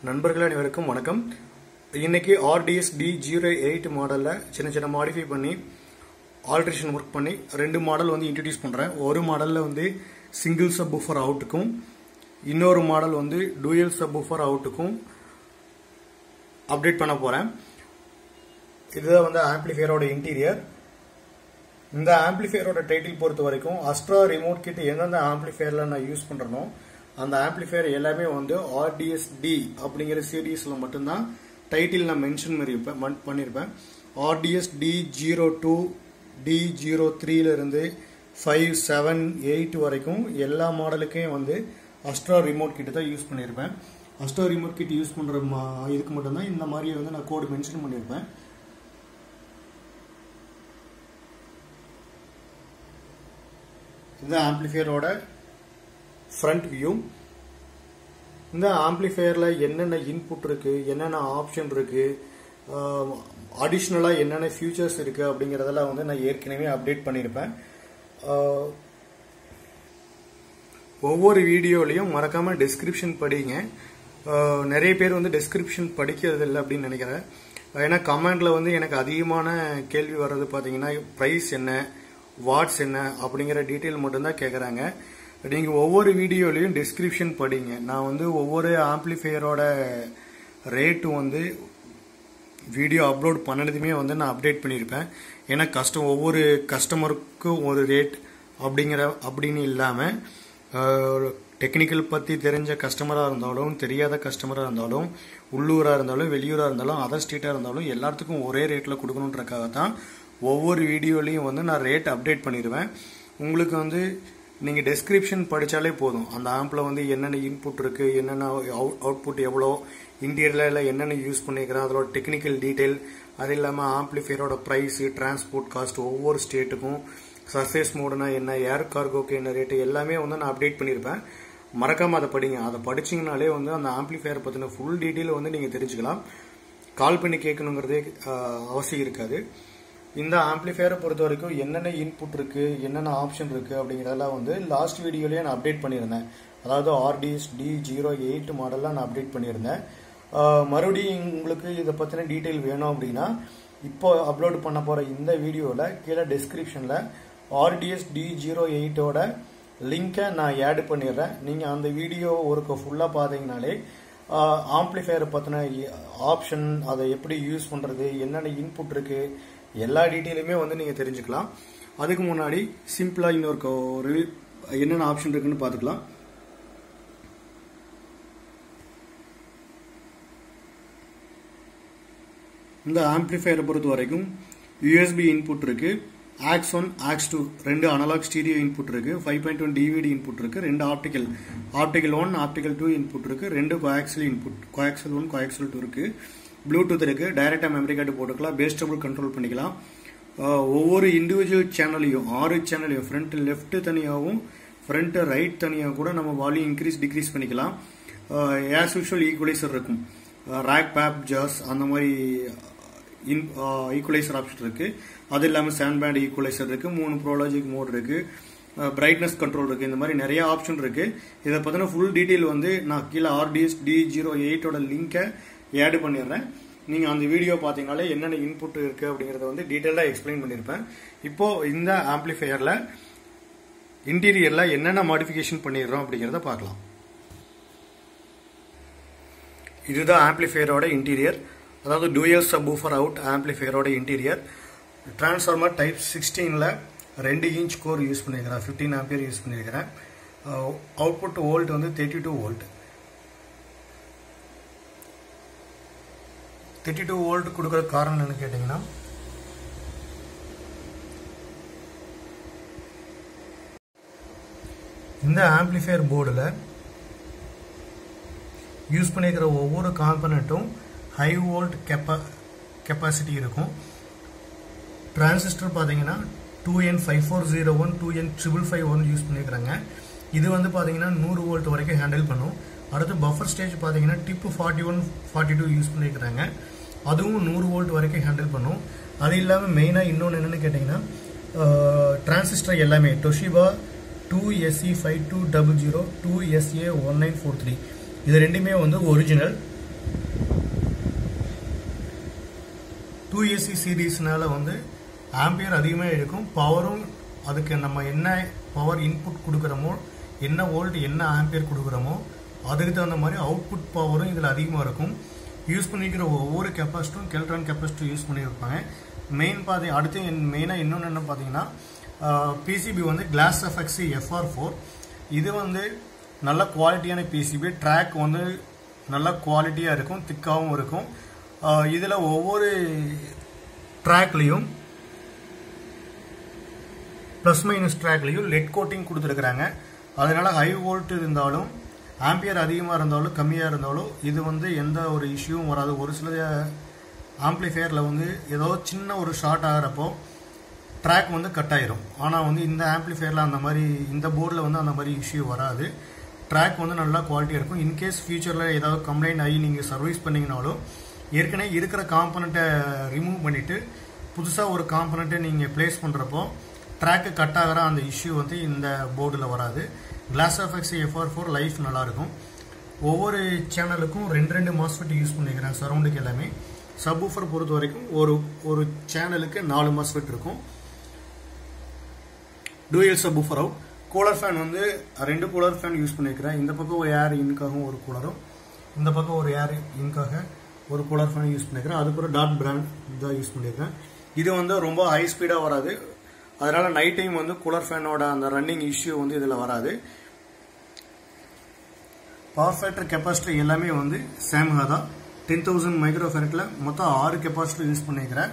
நண்பர்கள் அனைவருக்கும் வணக்கம் இன்னைக்கு ஆர்டிஎஸ் டி ஜீரோ எயிட் மாடலில் சின்ன சின்ன மாடிஃபை பண்ணி ஆல்ட்ரேஷன் ஒர்க் பண்ணி ரெண்டு மாடல் வந்து இன்ட்ரடியூஸ் பண்ணுறேன் ஒரு மாடலில் வந்து சிங்கிள் சப் புஃபர் அவுட்டுக்கும் இன்னொரு மாடல் வந்து டூயல் சப் புஃபர் அவுட்டுக்கும் அப்டேட் பண்ண போகிறேன் இதுதான் வந்து ஆம்ப்ளிஃபையரோட இன்டீரியர் இந்த ஆம்ப்ளிஃபையரோட டைட்டில் பொறுத்த வரைக்கும் அஸ்ட்ரா ரிமோட் கிட் எந்தெந்த ஆம்ப்ளிஃபையரில் நான் யூஸ் பண்ணுறனோ அந்த ஆம்ப்ளிஃபையர் எல்லாமே வந்து ஆர்டிஎஸ் டி அப்படிங்கிற சீரீஸில் மட்டும்தான் டைட்டில் நான் மென்ஷன் பண்ணியிருப்பேன் மன்- பண்ணியிருப்பேன் RTS D zero two D zero த்ரீலேருந்து ஃபைவ் செவன் எயிட் வரைக்கும் எல்லா மாடலுக்கும் வந்து அஸ்ட்ரா ரிமோட் கிட்ட தான் யூஸ் பண்ணியிருப்பேன் அஸ்ட்ரா ரிமோட் கிட் யூஸ் பண்ணுற மா இதுக்கு மட்டும்தான் இந்த மாதிரி வந்து நான் கோடு மென்ஷன் பண்ணியிருப்பேன் இந்த ஆம்ப்ளிஃபையரோட ஃப்ரண்ட் வியூ இந்த ஆம்ப்ளிஃபையரில் என்னென்ன இன்புட் இருக்கு என்னென்ன ஆப்ஷன் இருக்கு அடிஷ்னலாக என்னென்ன ஃபியூச்சர்ஸ் இருக்கு அப்படிங்கிறதெல்லாம் வந்து நான் ஏற்கனவே அப்டேட் பண்ணியிருப்பேன் ஆஹ், ஒவ்வொரு வீடியோலையும் மறக்காம டிஸ்கிரிப்ஷன் படிங்க ஆஹ், நிறைய பேர் வந்து டிஸ்கிரிப்ஷன் படிக்கிறது இல்லை அப்படின்னு நினைக்கிறேன் ஏன்னா கமெண்ட்ல வந்து எனக்கு அதிகமான கேள்வி வர்றது பார்த்தீங்கன்னா ப்ரைஸ் என்ன வாட்ஸ் என்ன அப்படிங்கிற டீட்டெயில் மட்டும்தான் கேட்குறாங்க நீங்கள் ஒவ்வொரு வீடியோலையும் டிஸ்கிரிப்ஷன் படிங்க நான் வந்து ஒவ்வொரு ஆம்ப்ளிஃபையரோட ரேட்டு வந்து வீடியோ அப்லோட் பண்ணதுமே வந்து நான் அப்டேட் பண்ணியிருப்பேன் ஏன்னா கஸ்டம் ஒவ்வொரு கஸ்டமருக்கும் ஒரு ரேட் அப்படிங்கிற அப்படின்னு இல்லாமல் டெக்னிக்கல் பற்றி தெரிஞ்ச கஸ்டமராக இருந்தாலும் தெரியாத கஸ்டமராக இருந்தாலும் உள்ளூராக இருந்தாலும் வெளியூராக இருந்தாலும் அதர் ஸ்டேட்டாக இருந்தாலும் எல்லாத்துக்கும் ஒரே ரேட்டில் கொடுக்கணுன்றக்காக தான் ஒவ்வொரு வீடியோலையும் வந்து நான் ரேட் அப்டேட் பண்ணிடுவேன் உங்களுக்கு வந்து நீங்கள் டெஸ்கிரிப்ஷன் படித்தாலே போதும் அந்த ஆம்பில் வந்து என்னென்ன இன்புட் இருக்குது என்னென்ன அவுட்புட் எவ்வளோ இன்டீரியரில் என்னென்ன யூஸ் பண்ணிக்கிறேன் அதோட டெக்னிக்கல் டீட்டெயில் அது இல்லாமல் ஆம்ப்ளிஃபையரோட ப்ரைஸு டிரான்ஸ்போர்ட் காஸ்ட் ஒவ்வொரு ஸ்டேட்டுக்கும் சர்ஃபேஸ் மோடுனா என்ன ஏர் கார்கோக்கு என்ன ரேட்டு எல்லாமே வந்து நான் அப்டேட் பண்ணியிருப்பேன் மறக்காமல் அதை படிங்க அதை படிச்சிங்கனாலே வந்து அந்த ஆம்ப்ளிஃபையர் பற்றின ஃபுல் டீட்டெயில் வந்து நீங்கள் தெரிஞ்சுக்கலாம் கால் பண்ணி கேட்கணுங்கிறதே ஆஹ், அவசியம் இருக்காது இந்த ஆம்ப்ளிஃபையரை பொறுத்த வரைக்கும் என்னென்ன இன்புட் இருக்கு என்னென்ன ஆப்ஷன் இருக்கு அப்படிங்கிறதெல்லாம் வந்து லாஸ்ட் வீடியோலயே நான் அப்டேட் பண்ணியிருந்தேன் அதாவது ஆர்டிஎஸ் டி ஜீரோ எயிட் மாடலில் நான் அப்டேட் பண்ணியிருந்தேன் ஆஹ், மறுபடியும் உங்களுக்கு இதை பற்றின டீட்டெயில் வேணும் அப்படின்னா இப்போ அப்லோட் பண்ண போகிற இந்த வீடியோவில் கீழே டிஸ்கிரிப்ஷனில் ஆர்டிஎஸ் டி ஜீரோ எயிட்டோட லிங்கை நான் ஆட் பண்ணிடுறேன் நீங்கள் அந்த வீடியோ ஒருக்க ஃபுல்லாக பார்த்தீங்கனாலே ஆம்ப்ளிஃபையரை பற்றின ஆப்ஷன் அதை எப்படி யூஸ் பண்ணுறது என்னென்ன இன்புட் இருக்கு எல்லா டீட்டெயிலுமே வந்து நீங்கள் தெரிஞ்சுக்கலாம் அதுக்கு முன்னாடி சிம்பிளாக இன்னொரு க- ஒரு என்னென்ன ஆப்ஷன் இருக்குன்னு பார்த்துக்கலாம் இந்த ஆம்ப்ளிஃபையரை பொறுத்த வரைக்கும் யூஎஸ்பி இன்புட் இருக்கு ஆக்ஸ் ஒன் ஆக்ஸ் டூ ரெண்டு அனலாக் ஸ்டீரியோ இன்புட் இருக்கு five point one DVD input இருக்கு ரெண்டு optical optical one optical two input இருக்கு ரெண்டு coaxial input coaxial one coaxial two இருக்கு ப்ளூடூத் இருக்கு டைரக்டா மெமரி கார்டு போட்டுக்கலாம் பேஸ் டபுள் கண்ட்ரோல் பண்ணிக்கலாம் ஆஹ் ஒவ்வொரு இண்டிவிஜுவல் சேனலையும் ஆறு சேனலையும் ஃப்ரண்ட் லெஃப்ட் தனியாகவும் ஃப்ரண்ட் ரைட் தனியாக கூட நம்ம வால்யூம் இன்க்ரீஸ் டிக்ரீஸ் பண்ணிக்கலாம் ஆஸ் யூஷுவல் ஈக்குவலைசர் இருக்கும் ரேக் பேப் ஜாஸ் அந்த மாதிரி இன் ஈக்குவலைசர் ஆப்ஷன் இருக்கு அது இல்லாமல் சாண்ட் பேண்ட் ஈக்குவலைசர் இருக்கு மூணு ப்ரோலாஜிக் மோட் இருக்கு பிரைட்னஸ் கண்ட்ரோல் இருக்கு இந்த மாதிரி நிறைய ஆப்ஷன் இருக்கு இதை பத்தின ஃபுல் டீடைல் வந்து நான் கீழே ஆர்டிஎஸ் டி ஜீரோ எயிட்டோட லிங்கை ஆட் பண்ணிடுறேன் நீங்க அந்த வீடியோ பாத்தீங்கனாலே என்னென்ன இன்புட் இருக்கு அப்படிங்கறத வந்து டீடைலா எக்ஸ்பிளைன் பண்ணிருப்பேன் இப்போ இந்த ஆம்ப்ளிஃபையர்ல இன்டீரியர்ல என்னென்ன மாடிஃபிகேஷன் பண்ணிடுறோம் அப்படிங்கறத பார்க்கலாம் இதுதான் ஆம்ப்ளிஃபையரோட இன்டீரியர் அதாவது டூயல் சப் ஊஃபர் அவுட் ஆம்ப்ளிஃபையரோட இன்டீரியர் டிரான்ஸ்ஃபார்மர் டைப் சிக்ஸ்டீனில் ரெண்டு இன்ச் கோர் யூஸ் பண்ணியிருக்கிறேன் ஃபிஃப்டீன் ஆம்பியர் யூஸ் பண்ணியிருக்கிறேன் அவுட்புட் வோல்ட் வந்து thirty two volt thirty two volt கொடுக்குற காரணம் என்னன்னு கேட்டிங்கன்னா இந்த ஆம்ப்ளிஃபையர் போர்டில் யூஸ் பண்ணியிருக்கிற ஒவ்வொரு காம்பனண்ட்டும் ஹை வோல்ட் கெப்பா கெப்பாசிட்டி இருக்கும் டிரான்சிஸ்டர் பார்த்தீங்கன்னா two N five four zero one two N triple five one use பண்ணியிருக்கிறாங்க இது வந்து பார்த்தீங்கன்னா நூறு வோல்ட் வரைக்கும் ஹேண்டில் பண்ணும் அடுத்து பஃபர் ஸ்டேஜ் பார்த்தீங்கன்னா TIP forty one forty two use பண்ணியிருக்கிறாங்க அதுவும் நூறு வோல்ட் வரைக்கும் ஹேண்டில் பண்ணும் அது இல்லாமல் மெயினாக இன்னொன்று என்னென்னு கேட்டிங்கன்னா டிரான்சிஸ்டர் எல்லாமே Toshiba two SC five two double zero two SA one nine four three இது ரெண்டுமே வந்து ஒரிஜினல் டூ ஏசி சீரீஸ்னால வந்து ஆம்பியர் அதிகமாக இருக்கும் பவரும் அதுக்கு நம்ம என்ன பவர் இன்புட் கொடுக்குறோமோ என்ன வோல்ட் என்ன ஆம்பியர் கொடுக்குறோமோ அதுக்கு தகுந்த மாதிரி அவுட்புட் பவரும் இதில் அதிகமாக இருக்கும் யூஸ் பண்ணிக்கிற ஒவ்வொரு கெப்பாசிட்டரும் கெல்ட்ரான் கெப்பாசிட்டி யூஸ் பண்ணியிருப்பாங்க மெயின் பாதி அடுத்து மெயினாக இன்னொன்று என்ன பார்த்தீங்கன்னா பிசிபி வந்து கிளாஸ் எஃப்எக்ஸி எஃப்ஆர் ஃபோர் இது வந்து நல்ல குவாலிட்டியான பிசிபி ட்ராக் வந்து நல்ல குவாலிட்டியாக இருக்கும் திக்காகவும் இருக்கும் இதில் ஒவ்வொரு ட்ராக்லேயும் ப்ளஸ் மைனஸ் ட்ராக்லேயும் லெட் கோட்டிங் கொடுத்துருக்குறாங்க அதனால ஹை வோல்ட் இருந்தாலும் ஆம்பியர் அதிகமாக இருந்தாலும் கம்மியாக இருந்தாலும் இது வந்து எந்த ஒரு இஷ்யூவும் வராது ஒரு சில ஆம்ப்ளிஃபையரில் வந்து ஏதோ சின்ன ஒரு ஷார்ட் ஆகிறப்போ ட்ராக் வந்து கட் ஆயிரும் ஆனால் வந்து இந்த ஆம்ப்ளிஃபையரில் அந்த மாதிரி இந்த போர்டில் வந்து அந்த மாதிரி இஷ்யூ வராது ட்ராக் வந்து நல்லா குவாலிட்டியாக இருக்கும் இன்கேஸ் ஃபியூச்சரில் ஏதாவது கம்ப்ளைண்ட் ஆகி நீங்கள் சர்வீஸ் பண்ணிங்கனாலும் ஏற்கனவே இருக்கிற காம்பனண்ட்டை ரிமூவ் பண்ணிவிட்டு புதுசாக ஒரு காம்பனண்ட்டை நீங்கள் ப்ளேஸ் பண்ணுறப்போ ட்ராக்கு கட் ஆகிற அந்த இஷ்யூ வந்து இந்த போர்டில் வராது glass FX FR four life நல்லாயிருக்கும் ஒவ்வொரு சேனலுக்கும் ரெண்டு ரெண்டு மாஸ்ஃபெட் யூஸ் பண்ணிக்கிறேன் சரௌண்டுக்கு எல்லாமே சப்வூஃபர் பொறுத்த வரைக்கும் ஒரு ஒரு சேனலுக்கு நாலு மாஸ்ஃபெட் இருக்கும் dual subwoofer out cooler fan வந்து ரெண்டு கூலர் ஃபேன் யூஸ் பண்ணியிருக்கிறேன் இந்த பக்கம் ஒரு ஏர் இன்காகவும் ஒரு கூலரும் இந்த பக்கம் ஒரு ஏர் இன்காக ஒரு கூலர் ஃபேன் யூஸ் பண்ணியிருக்கிறேன் அதுக்கப்புறம் டாட் பிராண்ட் தான் யூஸ் பண்ணியிருக்கேன் இது வந்து ரொம்ப ஹை ஸ்பீடாக வராது அதனால நைட் டைம் வந்து கூலர் ஃபேனோட அந்த ரன்னிங் இஷ்யூ வந்து இதில் வராது பவர் ஃபேக்டர் கெப்பாசிட்டி எல்லாமே வந்து சேம்ஹா தான் டென் தௌசண்ட் மைக்ரோ ஃபேரட்டில் மொத்தம் ஆறு கெப்பாசிட்டி யூஸ் பண்ணிக்கிறேன்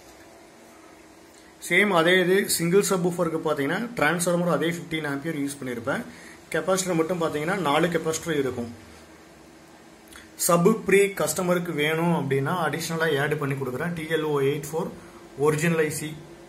சேம் அதே இது சிங்கிள் சப் ஊஃபருக்கு பார்த்தீங்கன்னா டிரான்ஸ்ஃபார்மர் அதே ஃபிஃப்டீன் ஆம்பியர் யூஸ் பண்ணியிருப்பேன் கெப்பாசிட்டர் மட்டும் பார்த்தீங்கன்னா நாலு கெப்பாசிட்டர் இருக்கும் சப் ப்ரீ கஸ்டமருக்கு வேணும் அப்படின்னா அடிஷ்னலாக ஆட் பண்ணி கொடுக்குறேன் TLO eight four original IC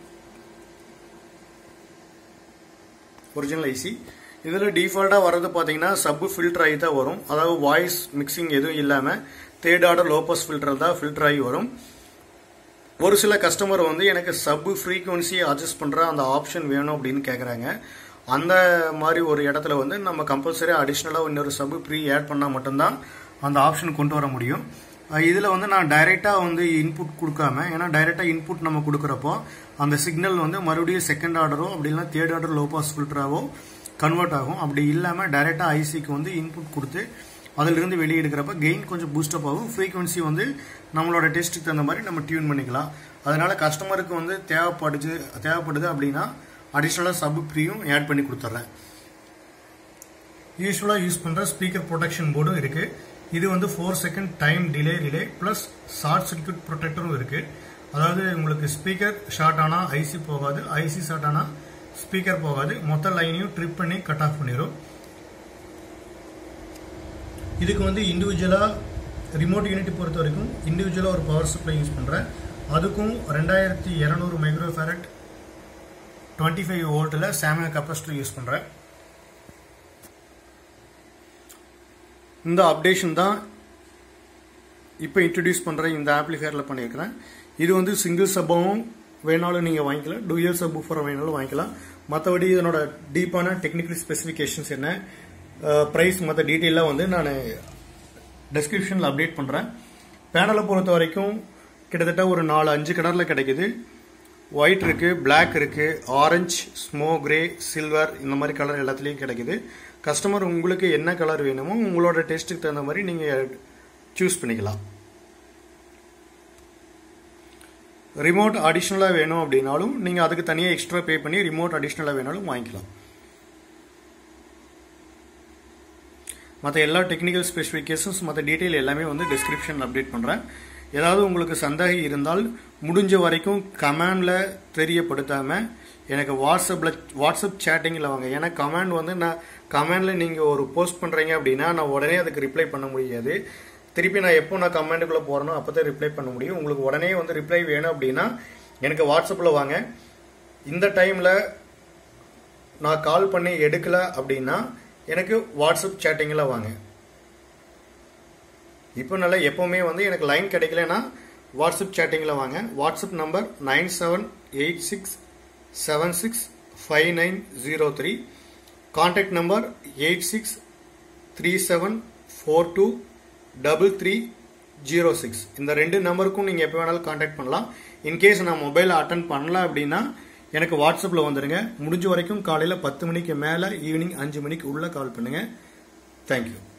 original IC இதில் டிஃபால்ட்டாக வர்றது பார்த்தீங்கன்னா சப் ஃபில்டர் ஆகி தான் வரும் அதாவது வாய்ஸ் மிக்சிங் எதுவும் இல்லாமல் தேர்ட் ஆர்டர் லோபஸ் ஃபில்டர் தான் ஃபில்டர் ஆகி வரும் ஒரு சில கஸ்டமர் வந்து எனக்கு சப் ஃப்ரீக்குவன்சியை அட்ஜஸ்ட் பண்ணுற அந்த ஆப்ஷன் வேணும் அப்படின்னு கேட்குறாங்க அந்த மாதிரி ஒரு இடத்துல வந்து நம்ம கம்பல்சரி அடிஷ்னலாக இன்னொரு சப் ப்ரீ ஆட் பண்ணால் மட்டும்தான் அந்த ஆப்ஷன் கொண்டு வர முடியும் இதில் வந்து நான் டைரெக்டாக வந்து இன்புட் கொடுக்காம ஏன்னா டைரெக்டாக இன்புட் நம்ம கொடுக்குறப்போ அந்த சிக்னல் வந்து மறுபடியும் செகண்ட் ஆர்டரோ அப்படி இல்லைனா தேர்ட் ஆர்டர் லோ பாஸ் ஃபில்டராகவோ கன்வெர்ட் ஆகும் அப்படி இல்லாமல் டைரெக்டாக ஐசிக்கு வந்து இன்புட் கொடுத்து அதிலிருந்து வெளியே எடுக்கிறப்ப கெயின் கொஞ்சம் பூஸ்டப் ஆகும் ஃப்ரீக்வன்சி வந்து நம்மளோட டெஸ்ட்டுக்கு தகுந்த மாதிரி நம்ம டியூன் பண்ணிக்கலாம் அதனால கஸ்டமருக்கு வந்து தேவைப்படுது தேவைப்படுது அப்படின்னா அடிஷ்னலாக சப் ப்ரீயும் ஆட் பண்ணி கொடுத்துட்றேன் யூஸ்வலாக யூஸ் பண்ணுற ஸ்பீக்கர் ப்ரொடெக்ஷன் போர்டும் இருக்குது இது வந்து four second time delay relay plus short circuit ப்ரொடெக்டரும் இருக்குது அதாவது உங்களுக்கு ஸ்பீக்கர் ஷார்ட் ஆனால் ஐசி போகாது ஐசி ஷார்ட் ஆனால் ஸ்பீக்கர் போகாது மொத்த லைனையும் ட்ரிப் பண்ணி கட் ஆஃப் பண்ணிடும் இதுக்கு வந்து இண்டிவிஜுவலாக ரிமோட் யூனிட் பொறுத்த வரைக்கும் இண்டிவிஜுவலாக ஒரு பவர் சப்ளை யூஸ் பண்ணுறேன் அதுக்கும் ரெண்டாயிரத்தி இரநூறு மைக்ரோ ஃபேரட் டுவெண்ட்டி ஃபைவ் வோல்ட்டில் சாமியா கெப்பாசிட்டர் யூஸ் பண்ணுறேன் இந்த அப்டேஷன் தான் இப்போ இன்ட்ரடியூஸ் பண்ணுற இந்த ஆப்ளிஃபையரில் பண்ணியிருக்கிறேன் இது வந்து சிங்கிள் சப்பாவும் வேணாலும் நீங்கள் வாங்கிக்கலாம் டூயல் சப் ஊஃபரை வேணாலும் வாங்கிக்கலாம் மற்றபடி இதனோட டீப்பான டெக்னிக்கல் ஸ்பெசிஃபிகேஷன்ஸ் என்ன ப்ரைஸ் மற்ற டீட்டெயிலாக வந்து நான் டெஸ்கிரிப்ஷனில் அப்டேட் பண்ணுறேன் பேனலை பொறுத்த வரைக்கும் கிட்டத்தட்ட ஒரு நாலு அஞ்சு கலரில் கிடைக்குது ஒயிட் இருக்குது பிளாக் இருக்குது ஆரஞ்ச் ஸ்மோ கிரே சில்வர் இந்த மாதிரி கலர் எல்லாத்துலேயும் கிடைக்குது கஸ்டமர் உங்களுக்கு என்ன கலர் வேணுமோ உங்களோட டேஸ்ட்டுக்கு தகுந்த மாதிரி நீங்கள் சூஸ் பண்ணிக்கலாம் ரிமோட் அடிஷ்னலாக வேணும் அப்படின்னாலும் நீங்கள் அதுக்கு தனியாக எக்ஸ்ட்ரா பே பண்ணி ரிமோட் அடிஷ்னலாக வேணாலும் வாங்கிக்கலாம் மற்ற எல்லா டெக்னிக்கல் ஸ்பெசிஃபிகேஷன்ஸ் மற்ற டீட்டெயில் எல்லாமே வந்து டிஸ்கிரிப்ஷன் அப்டேட் பண்ணுறேன் ஏதாவது உங்களுக்கு சந்தேகம் இருந்தால் முடிஞ்ச வரைக்கும் கமெண்டில் தெரியப்படுத்தாமல் எனக்கு வாட்ஸ்அப்பில் வாட்ஸ்அப் சேட்டிங்கில் வாங்க ஏன்னா கமெண்ட் வந்து நான் கமெண்டில் நீங்கள் ஒரு போஸ்ட் பண்ணுறீங்க அப்படின்னா நான் உடனே அதுக்கு ரிப்ளை பண்ண முடியாது திருப்பி நான் எப்போ நான் கமெண்ட்டுக்குள்ளே போகிறேனோ அப்போ தான் ரிப்ளை பண்ண முடியும் உங்களுக்கு உடனே வந்து ரிப்ளை வேணும் அப்படின்னா எனக்கு வாட்ஸ்அப்பில் வாங்க இந்த டைமில் நான் கால் பண்ணி எடுக்கல அப்படின்னா எனக்கு வாட்ஸ்அப் சேட்டிங்கில் வாங்க இப்போ நல்லா எப்போவுமே வந்து எனக்கு லைன் கிடைக்கலனா வாட்ஸ்அப் சேட்டிங்கில் வாங்க WhatsApp number nine seven eight six seven six five nine zero three contact number eight six three seven four two double three zero six இந்த ரெண்டு நம்பருக்கும் நீங்கள் எப்போ வேணாலும் காண்டாக்ட் பண்ணலாம் இன்கேஸ் நான் மொபைலை அட்டன் பண்ணல அப்படின்னா எனக்கு வாட்ஸ்அப்பில் வந்துடுங்க முடிஞ்ச வரைக்கும் காலையில் பத்து மணிக்கு மேலே ஈவினிங் அஞ்சு மணிக்கு உள்ளே கால் பண்ணுங்கள் தேங்க்யூ